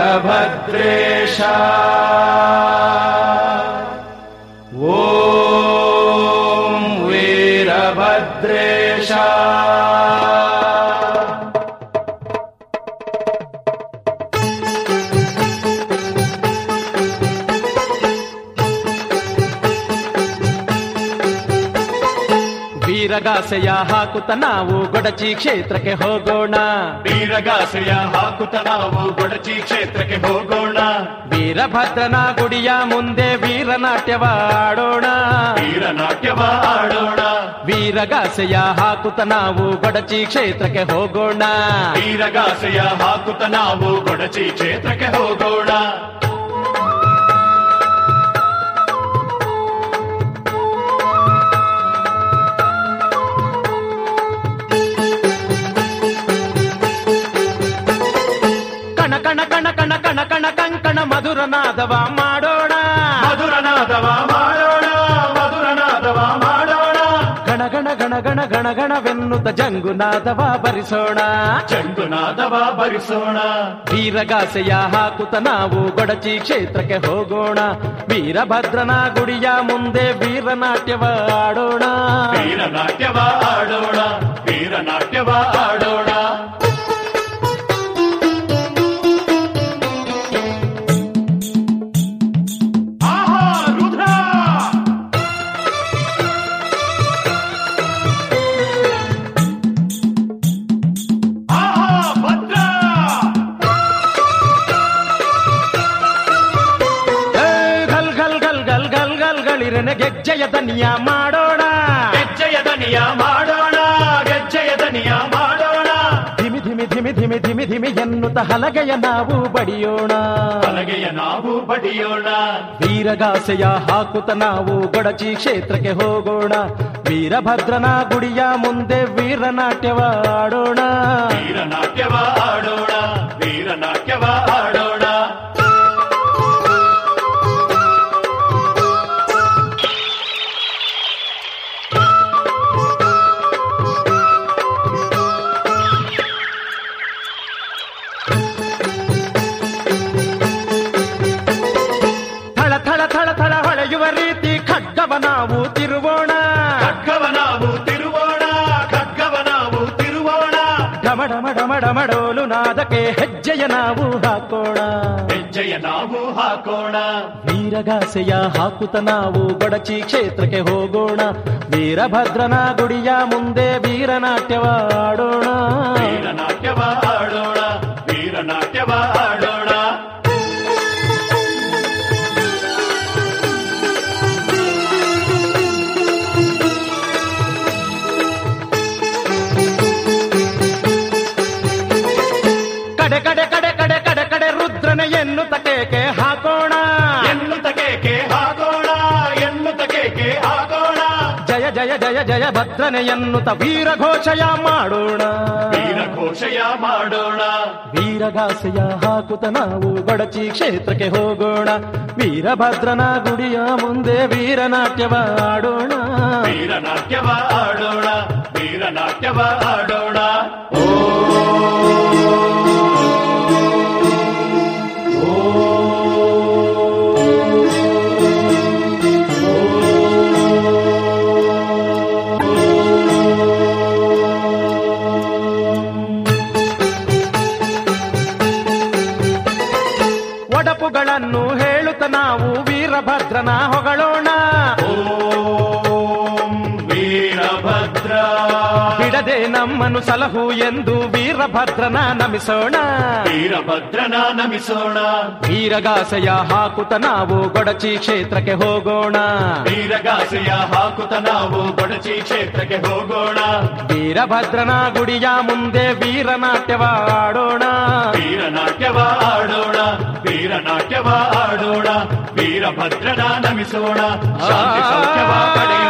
ವೀರಭದ್ರೇಶ ಓಂ ವೀರಭದ್ರೇಶ ವೀರಗಾಸೆಯ ಹಾಕುತ್ತ ನಾವು ಗೊಡಚಿ ಕ್ಷೇತ್ರಕ್ಕೆ ಹೋಗೋಣ ವೀರಗಾಸೆಯ ಹಾಕುತ್ತ ನಾವು ಗೊಡಚಿ ಕ್ಷೇತ್ರಕ್ಕೆ ಹೋಗೋಣ ವೀರಭದ್ರನ ಗುಡಿಯ ಮುಂದೆ ವೀರನಾಟ್ಯವ ಆಡೋಣ ವೀರನಾಟ್ಯವ ಆಡೋಣ ವೀರಗಾಸೆಯ ಹಾಕುತ್ತ ನಾವು ಗೊಡಚಿ ಕ್ಷೇತ್ರಕ್ಕೆ ಹೋಗೋಣ ವೀರಗಾಸೆಯ ಹಾಕುತ್ತ ನಾವು ಗೊಡಚಿ ಕ್ಷೇತ್ರಕ್ಕೆ ಹೋಗೋಣ ಕಣ ಕಣ ಕಣ ಕಣ ಕಣ ಕಣ ಕಂಕಣ ಮಧುರನಾದವ ಮಾಡೋಣ ಮಧುರನಾದವ ಮಾಡೋಣ ಮಧುರನಾದವ ಮಾಡೋಣ ಗಣ ಗಣ ಗಣ ಗಣ ಗಣ ಗಣವೆನ್ನುತ್ತ ಜಂಗುನಾದವ ಬರಿಸೋಣ ಚಂಗುನಾದವ ಭರಿಸೋಣ ವೀರಗಾಸೆಯ ಹಾಕುತ್ತ ನಾವು ಗೊಡಚಿ ಕ್ಷೇತ್ರಕ್ಕೆ ಹೋಗೋಣ ವೀರಭದ್ರನ ಗುಡಿಯ ಮುಂದೆ ವೀರನಾಟ್ಯವ ಆಡೋಣ ವೀರನಾಟ್ಯವ ಆಡೋಣ ವೀರನಾಟ್ಯವ ಆಡೋಣ ಆಹಾ ರುದ್ರ ಆಹಾ ಭದ್ರ ಏ, ಗಲ್ ಗಲ್ ಗಲ್ ಗಲ್ ಗಲ್ ಗಲ್ ಗಳಿರನೆ ಗೆಜ್ಜೆಯ ದನಿಯ ಮಾಡೋಣ ಗೆಜ್ಜೆಯ ದನಿಯ ಮಾಡೋಣ ಗೆಜ್ಜೆಯ ದನಿಯ ಮಾಡೋಣ ಧಿಮಿ ಧಿಮಿ ಧಿಮಿ ಧಿಮಿ ಧಿಮಿ ಧಿಮಿ ಎನ್ನುತ್ತ ಹಲಗೆಯ ನಾವು ಬಡಿಯೋಣ ಹಲಗೆಯ ನಾವು ಬಡಿಯೋಣ ವೀರಗಾಸೆಯ ಹಾಕುತ್ತ ನಾವು ಗೊಡಚಿ ಕ್ಷೇತ್ರಕ್ಕೆ ಹೋಗೋಣ ವೀರಭದ್ರನ ಗುಡಿಯ ಮುಂದೆ ವೀರನಾಟ್ಯವ ಆಡೋಣ ವೀರನಾಟ್ಯವ ಆಡೋಣ ವೀರನಾಟ್ಯವ ಆಡೋಣ ಥಳ ಥಳ ಥಳ ಥಳ ಹೊಳೆಯುವ ರೀತಿ ಖಡ್ಗವ ನಾವು ತಿರುವೋಣ ಖಡ್ಗವ ನಾವು ತಿರುವೋಣ ಖಡ್ಗವ ನಾವು ತಿರುವೋಣ ಡಮ ಡಮ ಡಮ ಡಮಡೋಲು ನಾದಕ್ಕೆ ಹೆಜ್ಜೆಯ ನಾವು ಹಾಕೋಣ ಹೆಜ್ಜೆಯ ನಾವು ಹಾಕೋಣ ವೀರಗಾಸೆಯ ಹಾಕುತ್ತ ನಾವು ಗೊಡಚಿ ಕ್ಷೇತ್ರಕ್ಕೆ ಹೋಗೋಣ ವೀರಭದ್ರನ ಗುಡಿಯ ಮುಂದೆ ವೀರನಾಟ್ಯವ ಆಡೋಣ ವೀರನಾಟ್ಯವ ಆಡೋಣ ವೀರನಾಟ್ಯವ ಆಡೋಣ ಕಡೆ ಕಡೆ ಕಡೆ ಕಡೆ ಕಡೆ ಕಡೆ ರುದ್ರನ ಎನ್ನುತ್ತ ಕೇಕೆ ಹಾಕೋಣ ಎನ್ನುತ್ತ ಕೇಕೆ ಹಾಕೋಣ ಎನ್ನುತ್ತ ಕೇಕೆ ಹಾಕೋಣ ಜಯ ಜಯ ಜಯ ಜಯ ಭದ್ರನೆ ಎನ್ನುತ್ತ ವೀರಘೋಷಯ ಮಾಡೋಣ ವೀರಘೋಷಯ ಮಾಡೋಣ ವೀರಗಾಸೆಯ ಹಾಕುತ್ತ ನಾವು ಗೊಡಚಿ ಕ್ಷೇತ್ರಕ್ಕೆ ಹೋಗೋಣ ವೀರಭದ್ರನ ಗುಡಿಯ ಮುಂದೆ ವೀರನಾಟ್ಯವ ಆಡೋಣ ವೀರನಾಟ್ಯವ ಆಡೋಣ ವೀರನಾಟ್ಯವ ಆಡೋಣ ಒಡಪುಗಳನ್ನು ಹೇಳುತ್ತ ನಾವು ವೀರಭದ್ರನ ಹೊಗಳೋಣ ಓಂ ವೀರಭದ್ರ ಬಿಡದೆ ನಮ್ಮನ್ನು ಸಲಹು ಎಂದು ವೀರಭದ್ರನ ನಮಿಸೋಣ ವೀರಭದ್ರನ ನಮಿಸೋಣ ವೀರಗಾಸೆಯ ಹಾಕುತ್ತ ನಾವು ಗೊಡಚಿ ಕ್ಷೇತ್ರಕ್ಕೆ ಹೋಗೋಣ ವೀರಗಾಸೆಯ ಹಾಕುತ್ತ ನಾವು ಬಡಚಿ ಕ್ಷೇತ್ರಕ್ಕೆ ಹೋಗೋಣ ವೀರಭದ್ರನ ಗುಡಿಯ ಮುಂದೆ ವೀರನಾಟ್ಯವ ಆಡೋಣ ವೀರನಾಟ್ಯವ ಆಡೋಣ ವೀರನಾಟ್ಯವ ಆಡೋಣ ವೀರಭದ್ರನ ನಮಿಸೋಣ ಶಾಂತಿ ಸೌಖ್ಯವ ಪಡೆಯೋಣ